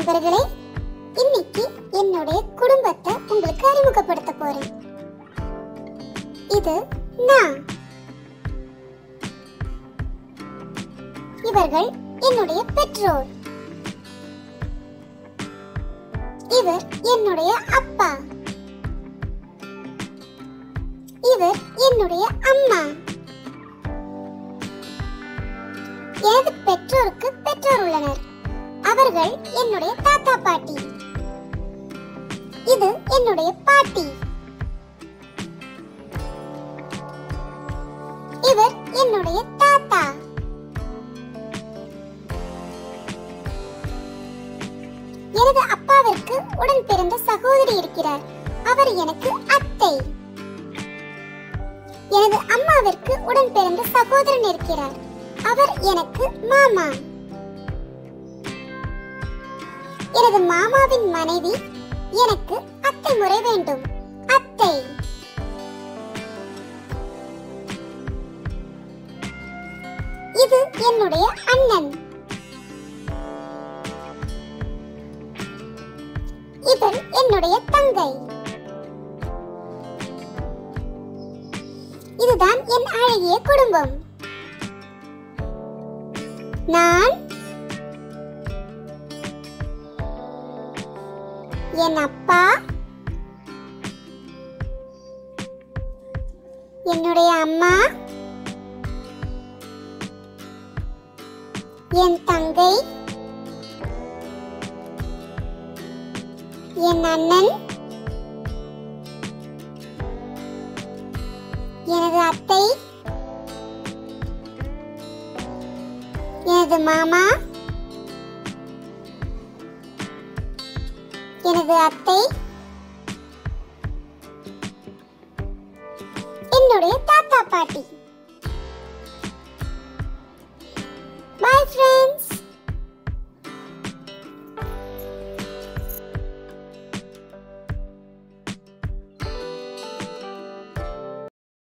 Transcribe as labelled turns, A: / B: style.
A: நண்பர்களே இன்னைக்கு என்னுடைய குடும்பத்தை உங்களுக்கு அறிமுகப்படுத்த போறேன் இது நான் இவர்கள் என்னுடைய பெற்றோர் இவர் என்னுடைய அப்பா இவர் என்னுடைய அம்மா எனது பெற்றோருக்கு பெற்றோர் உள்ளனர் அவர்கள் என்னுடைய தாத்தா பாட்டி இது என்னுடைய பாட்டி இவர் என்னுடைய தாத்தா எனது அப்பாவிற்கு உடன் பிறந்த சகோதரி இருக்கிறார் அவர் எனக்கு அத்தை எனது அம்மாவிற்கு உடன் பிறந்த சகோதரன் இருக்கிறார் அவர் எனக்கு மாமா எனது மாமாவின் மனைவி எனக்கு அத்தை முறை வேண்டும் அத்தை இது என்னுடைய அண்ணன் இவள் என்னுடைய தங்கை இதுதான் என் அழகிய குடும்பம் நான் என் அப்பா என்னுடைய அம்மா என் தங்கை என் அண்ணன் எனது அத்தை எனது மாமா எனது அத்தை என்னுடைய தாத்தா பாட்டி